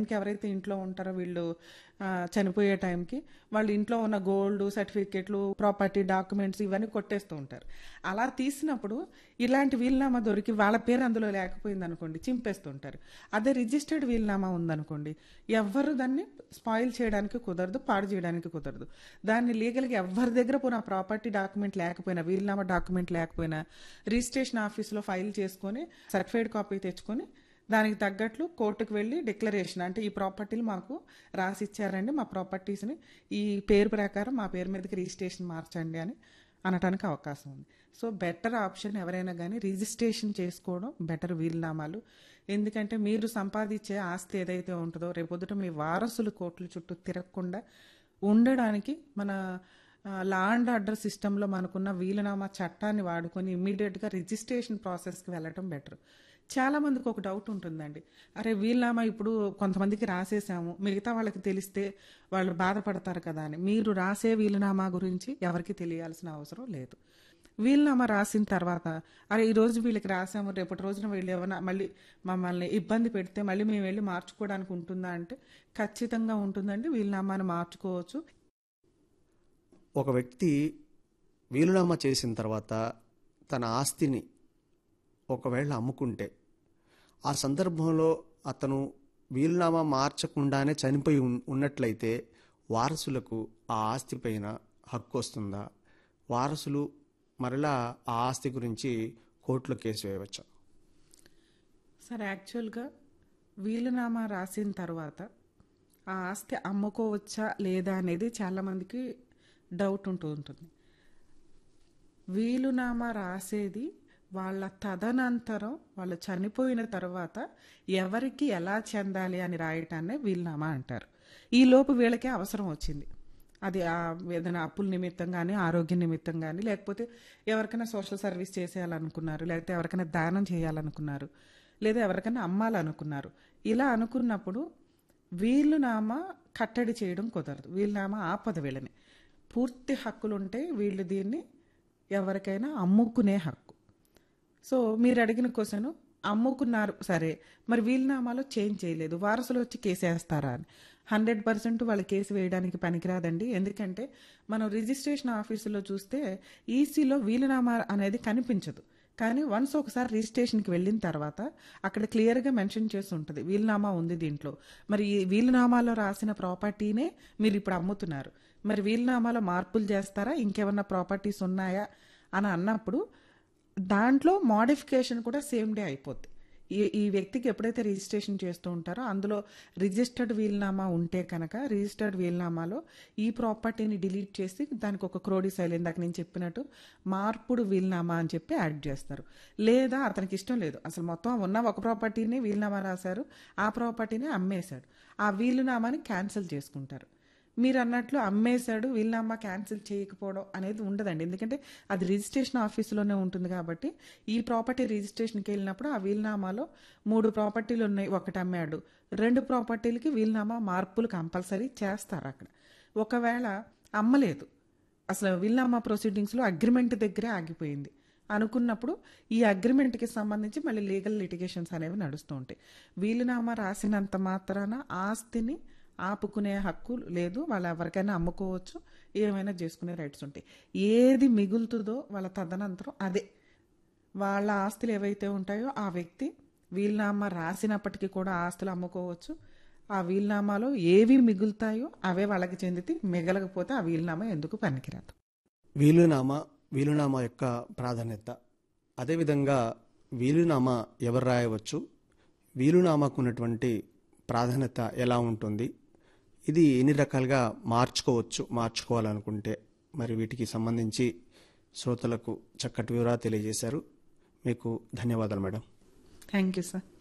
టైంకి ఎవరైతే ఇంట్లో ఉంటారో వీళ్ళు ఆ, చనిపోయే టైంకి వాళ్ళు ఇంట్లో ఉన్న గోల్డ్ సర్టిఫికెట్లు ప్రాపర్టీ డాక్యుమెంట్స్ ఇవన్నీ కొట్టేస్తూ ఉంటారు అలా తీసినప్పుడు ఇలాంటి వీలునామా దొరికి వాళ్ళ పేరు అందులో లేకపోయింది అనుకోండి చింపేస్తుంటారు అదే రిజిస్టర్డ్ వీలునామా ఉందనుకోండి ఎవ్వరు దాన్ని స్పాయిల్ చేయడానికి కుదరదు పాడు చేయడానికి కుదరదు దాన్ని లీగల్గా ఎవరి దగ్గర పోయినా ప్రాపర్టీ డాక్యుమెంట్ లేకపోయినా వీలునామా డాక్యుమెంట్ లేకపోయినా రిజిస్ట్రేషన్ ఆఫీస్లో ఫైల్ చేసుకొని సర్టిఫైడ్ కాపీ తెచ్చుకొని దానికి తగ్గట్లు కోర్టుకు వెళ్ళి డిక్లరేషన్ అంటే ఈ ప్రాపర్టీలు మాకు రాసి ఇచ్చారండి మా ప్రాపర్టీస్ని ఈ పేరు ప్రకారం మా పేరు మీదకి రిజిస్ట్రేషన్ మార్చండి అని అనటానికి అవకాశం ఉంది సో బెటర్ ఆప్షన్ ఎవరైనా కానీ రిజిస్ట్రేషన్ చేసుకోవడం బెటర్ వీలునామాలు ఎందుకంటే మీరు సంపాదించే ఆస్తి ఏదైతే ఉంటుందో రేపొద్దుట మీ వారసులు కోర్టుల చుట్టూ తిరగకుండా ఉండడానికి మన లా అండ్ ఆర్డర్ సిస్టంలో మనకున్న వీలునామా చట్టాన్ని వాడుకొని ఇమ్మీడియట్గా రిజిస్ట్రేషన్ ప్రాసెస్కి వెళ్ళటం బెటర్ చాలా మందికి ఒక డౌట్ ఉంటుందండి అరే వీలునామా ఇప్పుడు కొంతమందికి రాసేసాము మిగతా వాళ్ళకి తెలిస్తే వాళ్ళు బాధపడతారు కదా అని మీరు రాసే వీలునామా గురించి ఎవరికి తెలియాల్సిన అవసరం లేదు వీలునామా రాసిన తర్వాత అరే ఈ రోజు వీళ్ళకి రాసాము రేపటి రోజున వీళ్ళు ఏమైనా మళ్ళీ మమ్మల్ని ఇబ్బంది పెడితే మళ్ళీ మేము వెళ్ళి మార్చుకోవడానికి ఉంటుందా అంటే ఖచ్చితంగా ఉంటుందండి వీలునామాను మార్చుకోవచ్చు ఒక వ్యక్తి వీలునామా చేసిన తర్వాత తన ఆస్తిని ఒకవేళ అమ్ముకుంటే ఆ సందర్భంలో అతను వీలునామా మార్చకుండానే చనిపోయి ఉన్- ఉన్నట్లయితే వారసులకు ఆ ఆస్తి పైన హక్కు వస్తుందా వారసులు మరలా ఆ ఆస్తి గురించి కోర్టులో కేసు వేయవచ్చా సార్ యాక్చువల్గా వీలునామా రాసిన తర్వాత ఆ ఆస్తి అమ్ముకోవచ్చా లేదా అనేది చాలామందికి డౌట్ ఉంటూ ఉంటుంది వీలునామా రాసేది వాళ్ళ తదనంతరం వాళ్ళు చనిపోయిన తర్వాత ఎవరికి ఎలా చెందాలి అని రాయటాన్నే వీలునామా అంటారు ఈ లోపు వీళ్ళకే అవసరం వచ్చింది అది ఆ ఏదైనా అప్పుల నిమిత్తం కానీ ఆరోగ్య నిమిత్తం కానీ లేకపోతే ఎవరికైనా సోషల్ సర్వీస్ చేసేయాలనుకున్నారు లేకపోతే ఎవరికైనా దానం చేయాలనుకున్నారు లేదా ఎవరికైనా అమ్మాలనుకున్నారు ఇలా అనుకున్నప్పుడు వీలునామా కట్టడి చేయడం కుదరదు వీలునామా ఆపద వీళ్ళని పూర్తి హక్కులుంటే వీళ్ళు దీన్ని ఎవరికైనా అమ్ముకునే హక్కు సో మీరు అడిగిన క్వశ్చన్ అమ్ముకున్నారు సరే మరి వీలునామాలో చేంజ్ చేయలేదు వారసులు వచ్చి కేసు వేస్తారా అని హండ్రెడ్ పర్సెంట్ వాళ్ళు కేసు వేయడానికి పనికిరాదండి ఎందుకంటే మనం రిజిస్ట్రేషన్ ఆఫీసులో చూస్తే ఈసీలో వీలునామా అనేది కనిపించదు కానీ వన్స్ ఒకసారి రిజిస్ట్రేషన్కి వెళ్ళిన తర్వాత అక్కడ క్లియర్గా మెన్షన్ చేసి ఉంటుంది వీలునామా ఉంది దీంట్లో మరి ఈ వీలునామాలో రాసిన ప్రాపర్టీనే మీరు ఇప్పుడు అమ్ముతున్నారు మరి వీలునామాలో మార్పులు చేస్తారా ఇంకేమన్నా ప్రాపర్టీస్ ఉన్నాయా అని అన్నప్పుడు దాంట్లో మోడిఫికేషన్ కూడా సేమ్ డే అయిపోద్ది ఈ ఈ వ్యక్తికి ఎప్పుడైతే రిజిస్ట్రేషన్ చేస్తూ ఉంటారో అందులో రిజిస్టర్డ్ వీల్నామా ఉంటే కనుక రిజిస్టర్డ్ వీల్నామాలో ఈ ప్రాపర్టీని డిలీట్ చేసి దానికి ఒక క్రోడీ శైలి ఇందాక నేను చెప్పినట్టు మార్పుడు వీల్నామా అని చెప్పి యాడ్ చేస్తారు లేదా అతనికి ఇష్టం లేదు అసలు మొత్తం ఉన్న ఒక ప్రాపర్టీని వీల్నామా రాశారు ఆ ప్రాపర్టీని అమ్మేశాడు ఆ వీలునామాని క్యాన్సిల్ చేసుకుంటారు మీరు అన్నట్లు అమ్మేశాడు వీళ్ళమ్మ క్యాన్సిల్ చేయకపోవడం అనేది ఉండదండి ఎందుకంటే అది రిజిస్ట్రేషన్ ఆఫీసులోనే ఉంటుంది కాబట్టి ఈ ప్రాపర్టీ రిజిస్ట్రేషన్కి వెళ్ళినప్పుడు ఆ వీలునామాలో మూడు ప్రాపర్టీలు ఉన్నాయి ఒకటి అమ్మాడు రెండు ప్రాపర్టీలకి వీలునామా మార్పులు కంపల్సరీ చేస్తారు అక్కడ ఒకవేళ అమ్మలేదు అసలు వీలునామా ప్రొసీడింగ్స్లో అగ్రిమెంట్ దగ్గరే ఆగిపోయింది అనుకున్నప్పుడు ఈ అగ్రిమెంట్కి సంబంధించి మళ్ళీ లీగల్ లిటిగేషన్స్ అనేవి నడుస్తూ ఉంటాయి వీలునామా రాసినంత మాత్రాన ఆస్తిని ఆపుకునే హక్కు లేదు వాళ్ళు ఎవరికైనా అమ్ముకోవచ్చు ఏమైనా చేసుకునే రైట్స్ ఉంటాయి ఏది మిగులుతుందో వాళ్ళ తదనంతరం అదే వాళ్ళ ఆస్తులు ఏవైతే ఉంటాయో ఆ వ్యక్తి వీలునామా రాసినప్పటికీ కూడా ఆస్తులు అమ్ముకోవచ్చు ఆ వీలునామాలో ఏవి మిగులుతాయో అవే వాళ్ళకి చెందితే మిగలకపోతే ఆ వీలునామా ఎందుకు పనికిరాదు వీలునామా వీలునామా యొక్క ప్రాధాన్యత అదేవిధంగా వీలునామా ఎవరు రాయవచ్చు వీలునామాకు ఉన్నటువంటి ప్రాధాన్యత ఎలా ఉంటుంది ఇది ఎన్ని రకాలుగా మార్చుకోవచ్చు మార్చుకోవాలనుకుంటే మరి వీటికి సంబంధించి శ్రోతలకు చక్కటి వివరాలు తెలియజేశారు మీకు ధన్యవాదాలు మేడం థ్యాంక్ యూ సార్